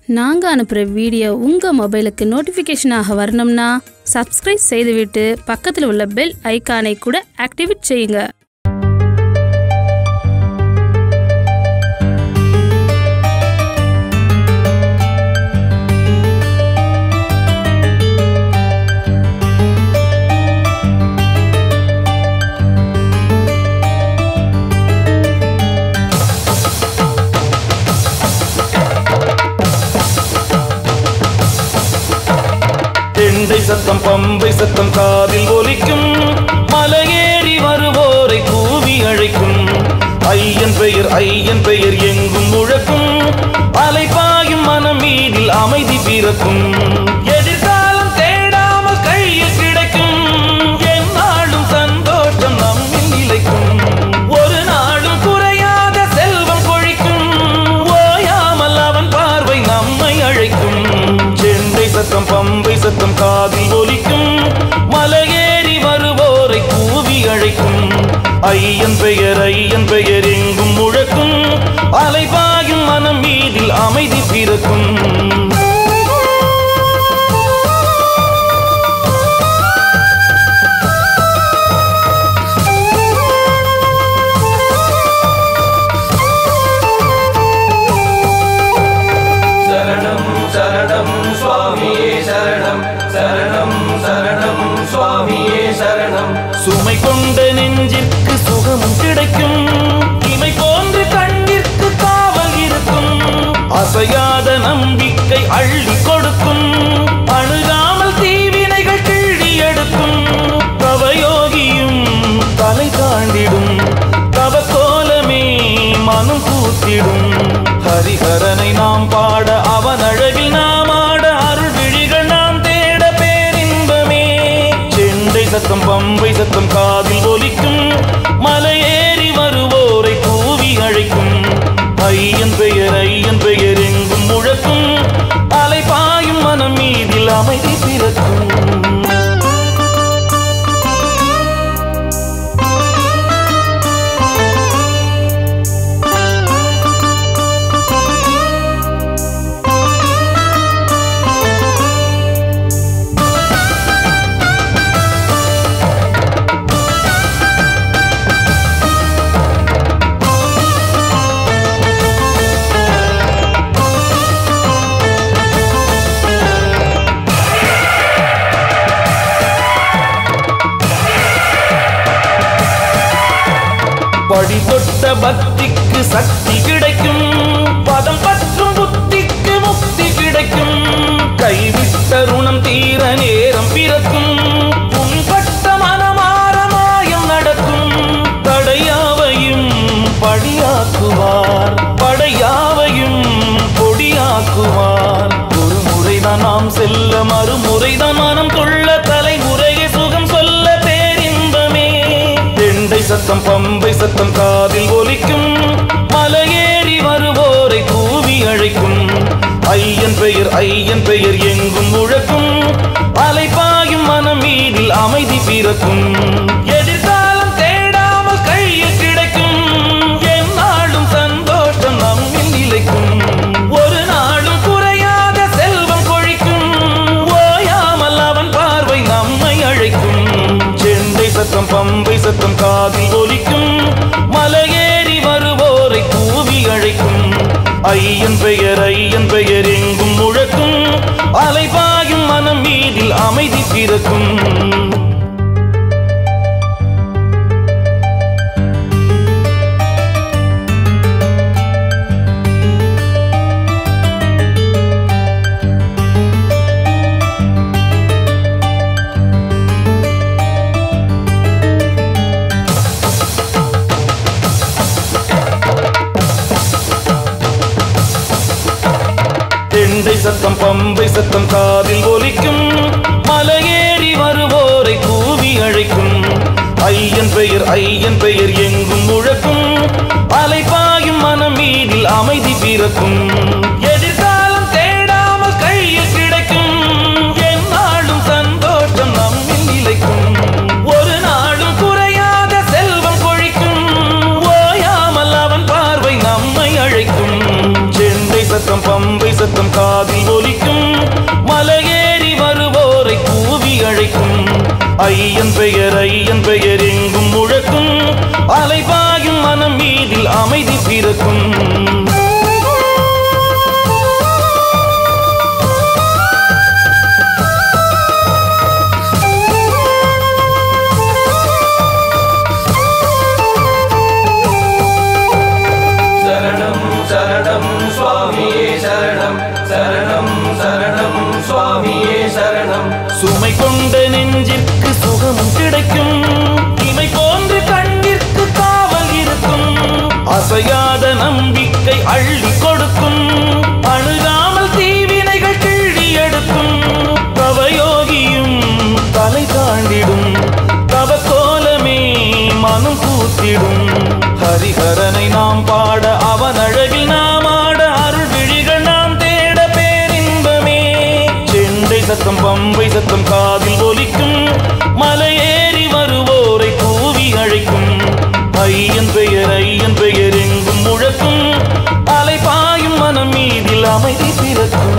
நாங்கள் அனுப்புகிற வீடியோ உங்கள் மொபைலுக்கு நோட்டிஃபிகேஷனாக வரணும்னா சப்ஸ்கிரைப் செய்துவிட்டு பக்கத்தில் உள்ள பெல் ஐகானை கூட ஆக்டிவேட் செய்யுங்க தெண்டை சத்தம் பம்பை சத்தம் காதில் ஒலிக்கும் மலையேறி வருவோரை கூவி அழைக்கும் ஐயன் பெயர் ஐயன் பெயர் எங்கும் முழக்கும் அலைபாயும் மனம் மீதில் அமைதி பிறக்கும் எதிர்காலம் தேடாமல் கையில் கிடைக்கும் எந்நாளும் சந்தோஷம் நம்மில் நிலைக்கும் ஒரு நாளும் குறையாத செல்வம் கொழிக்கும் ஓயாமல் அவன் பார்வை நம்மை அழைக்கும் செண்டை சத்தம் பம்பை சத்தம் காதில் ஒலிக்கும் மலையேறி வருவோரை கூவி அழைக்கும் ஐயன் பெயர் ஐயன் பெயர் எங்கும் முழக்கும் அலைபாயும் மனம் மீதில் அமைதி பிறக்கும் சரணம் சரணம் சுவாமியே சரணம் சரணம் சரணம் சுவாமியே சரணம் சுமை கொண்ட நெஞ்சிற்கு சுகமும் கிடைக்கும் இமை போன்று கண்ணிற்கு காவல் இருக்கும் அசையாத நம்பிக்கை அள்ளி கொடுக்கும் அணுகாமல் தீவினைகள் கிள்ளி எடுக்கும் தவயோகியும் தலை தாண்டிடும் தவ கோலமே மனம் பூத்திடும் ஹரிஹரனை நாம் பாட அவன் அழகில் நாம் ஆட அருள் விழிகள் நாம் தேட பேரின்பமே செண்டை சத்தம் பம்பை சத்தம் காதில் ஒலிக்கும் மலையேறி வருவோரை கூவி அழைக்கும் ஐயன் பெயர் ஐயன் பெயர் எங்கும் முழக்கும் அலைபாயும் மனம் மீதில் அமைதி பிறக்கும் படி தொட்ட பக்திக்கு சக்தி கிடைக்கும் பதம் பற்றும் புத்திக்கு முக்தி கிடைக்கும் கைவிட்ட ருணம் தீர நேரம் பிறக்கும் புண்பட்ட மனமாற மாயம் நடக்கும் தடையாவையும் படியாக்குவார் படையாவையும் பொடியாக்குவார் ஒரு முறைதான் நாம் செல்ல மறுமுறைதான் மனம் கொள்ள தலைமுறையை சுகம் சொல்ல பேரின்பமே தெண்டை சத்தம் பம்பை சத்தம் காதில் ஒலிக்கும் மலையேறி வருவோரை கூவி அழைக்கும் ஐயன் பெயர் ஐயன் பெயர் எங்கும் முழக்கும் அலைபாயும் மனம் மீதில் அமைதி பிறக்கும் எதிர்காலம் தேடாமல் கையில் கிடைக்கும் எந்நாளும் சந்தோஷம் நம்மில் நிலைக்கும் ஒரு நாளும் குறையாத செல்வம் கொழிக்கும் ஓயாமல் அவன் பார்வை நம்மை அழைக்கும் செண்டை சத்தம் பம்பை சத்தம் காதில் ஒலிக்கும் மலையேறி வருவோரை கூவி அழைக்கும் ஐயன் பெயர் ஐயன் பெயர் எங்கும் முழக்கும் அலைபாயும் மனம் மீதில் அமைதி பிறக்கும் தெண்டை சத்தம் பம்பை சத்தம் காதில் ஒலிக்கும் மலையேறி வருவோரை கூவி அழைக்கும் ஐயன் பெயர் ஐயன் பெயர் எங்கும் முழக்கும் அலைபாயும் மனம் மீதில் அமைதி பிறக்கும் எதிர்காலம் தேடாமல் கையில் கிடைக்கும் எந்நாளும் சந்தோஷம் நம்மில் நிலைக்கும் ஒரு நாளும் குறையாத செல்வம் கொழிக்கும் ஓயாமல் அவன் பார்வை நம்மை அழைக்கும் செண்டை சத்தம் பம்பை சத்தம் காது பெயர் எங்கும் முழக்கும் அலைபாயும் மனம் மீதில் அமைதி பிறக்கும் சரணம் சரணம் சுவாமியே சரணம் சரணம் சரணம் சுவாமியே சரணம் சுமை கொண்ட நெஞ்சிற்கு சுகமும் கிடைக்கும் இமை போன்று கண்ணிற்கு காவல் இருக்கும் அசையாத நம்பிக்கை அள்ளி கொடுக்கும் அணுகாமல் தீவினைகள் கிள்ளி எடுக்கும் தவயோகியும் தலை தாண்டிடும் தவ கோலமே மனம் பூத்திடும் ஹரிஹரனை நாம் பாட அவன் அழகில் நாம் ஆட அருள் விழிகள் நாம் தேட பேரின்பமே செண்டை சத்தம் பம்பை சத்தம் காதில் ஒலிக்கும் மலையேறி வருவோரை கூவி அழைக்கும் ஐயன் பெயர் ஐயன் பெயர் எங்கும் முழக்கும் அலை பாயும் மனம் மீதில் அமைதி பிறக்கும்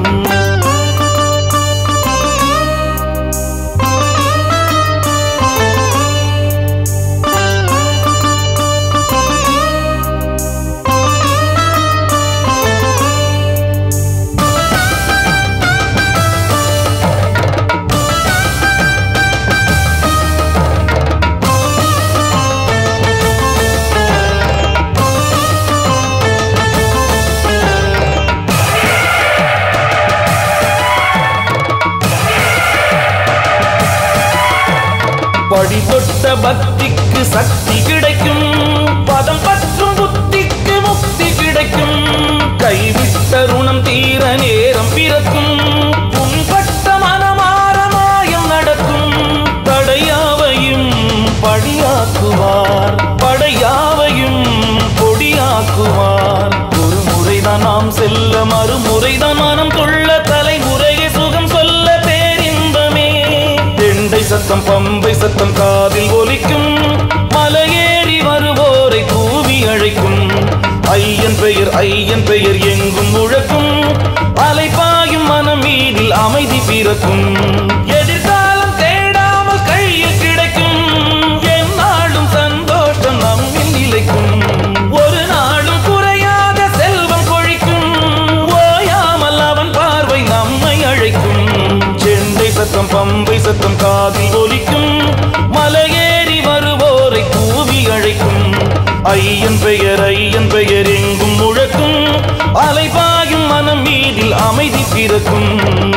படி தொட்ட பக்திக்கு சக்தி கிடைக்கும் பதம் பற்றும் புத்திக்கு முக்தி கிடைக்கும் கைவிட்ட ருணம் தீர நேரம் பிறக்கும் புண்பட்ட மனமாற மாயம் நடக்கும் தடையாவையும் படியாக்குவார் படையாவையும் கொடியாக்குவார் ஒரு முறைதான் நாம் செல்ல மறுமுறைதான் மனம் கொள்ள தலைமுறையை சுகம் சொல்ல பேரின்பமே தெண்டை சத்தம் பம்பை சத்தம் காதில் ஒலிக்கும் மலையேறி வருவோரை கூவி அழைக்கும் ஐயன் பெயர் ஐயன் பெயர் எங்கும் முழக்கும் அலைபாயும் மனம் மீதில் அமைதி பிறக்கும் எதிர்காலம் தேடாமல் கையில் கிடைக்கும் எந்நாளும் சந்தோஷம் நம்மில் நிலைக்கும் ஒரு நாளும் குறையாத செல்வம் கொழிக்கும் ஓயாமல் அவன் பார்வை நம்மை அழைக்கும் செண்டை சத்தம் பம்பை சத்தம் காதில் ஒலிக்கும் மலையேறி வருவோரை கூவி அழைக்கும் ஐயன் பெயர் ஐயன் பெயர் எங்கும் முழக்கும் அலைபாயும் மனம் மீதில் அமைதி பிறக்கும்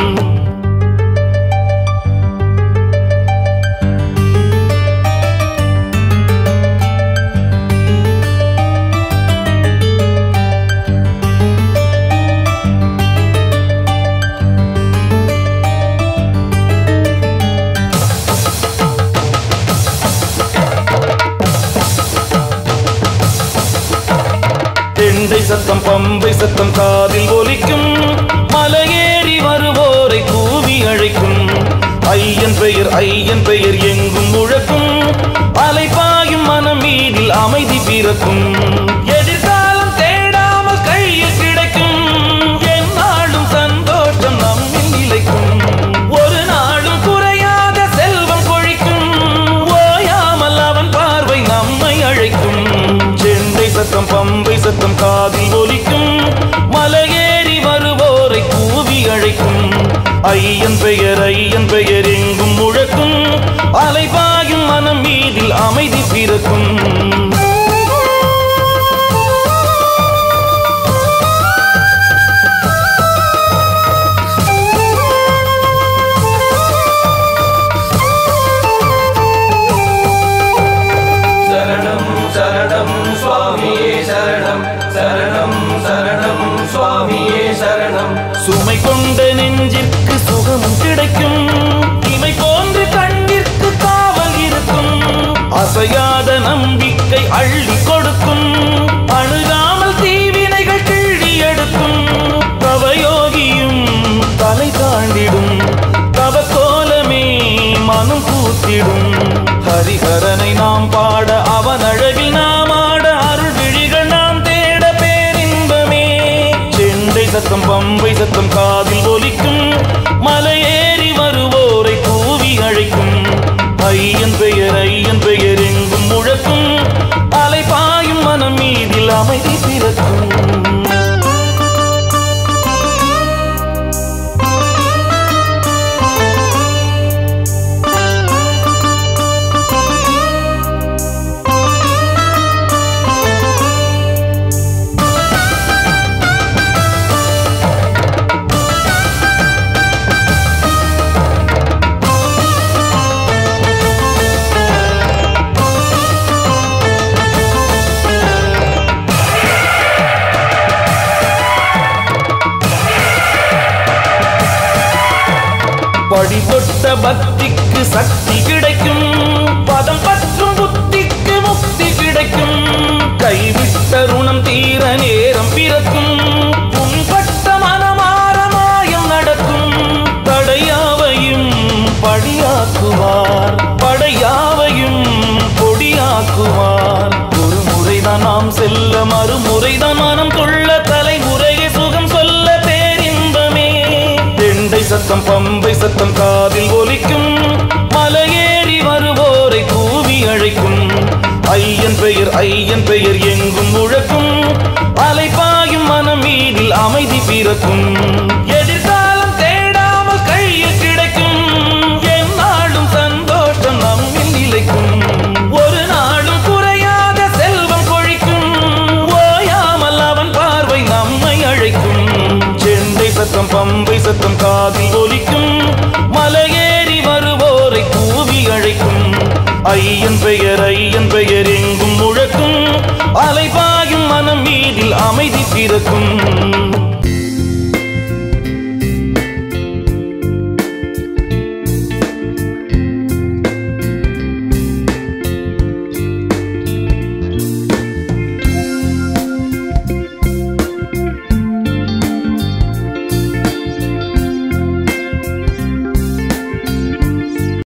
தெண்டை சத்தம் பம்பை சத்தம் காதில் ஒலிக்கும் மலையேறி வருவோரை கூவி அழைக்கும் ஐயன் பெயர் ஐயன் பெயர் எங்கும் முழக்கும் அலைபாயும் மனம் மீதில் அமைதி பிறக்கும் எதிர்காலம் தேடாமல் கையில் கிடைக்கும் எந்நாளும் சந்தோஷம் நம்மில் நிலைக்கும் ஒரு நாளும் குறையாத செல்வம் கொழிக்கும் ஓயாமல் அவன் பார்வை நம்மை அழைக்கும் செண்டை சத்தம் பம்பை சத்தம் காதில் ஒலிக்கும் மலையேறி வருவோரை கூவி அழைக்கும் ஐயன் பெயர் ஐயன் பெயர் எங்கும் முழக்கும் அலைபாயும் மனம் மீதில் அமைதி பிறக்கும் சரணம் சரணம் சுவாமியே சரணம் சரணம் சரணம் சுவாமியே சரணம் சுமை கொண்ட நெஞ்சிற்கு சுகமும் கிடைக்கும் இமை போன்று கண்ணிற்கு காவல் இருக்கும் அசையாத நம்பிக்கை அள்ளி கொடுக்கும் அணுகாமல் தீவினைகள் கிள்ளி எடுக்கும் தவயோகியும் தலை தாண்டிடும் தவ கோலமே மனம் பூத்திடும் ஹரிஹரனை நாம் பாட அவன் அழகில் நாம் ஆட அருள் விழிகள் நாம் தேட பேரின்பமே செண்டை சத்தம் பம்பை சத்தம் காதில் ஒலிக்கும் மலையேறி வருவோரை கூவி அழைக்கும் ஐயன் பெயர் ஐயன் அமைதி பிறக்கும் படிபொட்ட பக்திக்கு சக்தி கிடைக்கும் பதம் பற்றும் புத்திக்கு முக்தி கிடைக்கும் கைவிட்ட ருணம் தீர நேரம் பிறக்கும் புண்பட்ட மனமாற மாயம் நடக்கும் தடையாவையும் படியாக்குவார் படையாவையும் பொடியாக்குவார் ஒரு முறைதான் நாம் செல்ல மறுமுறைதான் மனம் கொள்ள தலைமுறையை சுகம் சொல்ல பேரின்பமே தெண்டை சத்தம் பம்பை சத்தம் காதில் ஒலிக்கும் மலையேறி வருவோரை கூவி அழைக்கும் ஐயன் பெயர் ஐயன் பெயர் எங்கும் முழக்கும் அலைபாயும் மனம் மீதில் அமைதி பிறக்கும் எதிர்காலம் தேடாமல் கையில் கிடைக்கும் எந்நாளும் சந்தோஷம் நம்மில் நிலைக்கும் ஒரு நாளும் குறையாத செல்வம் கொழிக்கும் ஓயாமல் அவன் பார்வை நம்மை அழைக்கும் செண்டை சத்தம் பம்பை சத்தம் காதில் ஒலிக்கும் மலையேறி வருவோரை கூவி அழைக்கும் ஐயன் பெயர் ஐயன் பெயர் எங்கும் முழக்கும் அலைபாயும் மனம் மீதில் அமைதி பிறக்கும்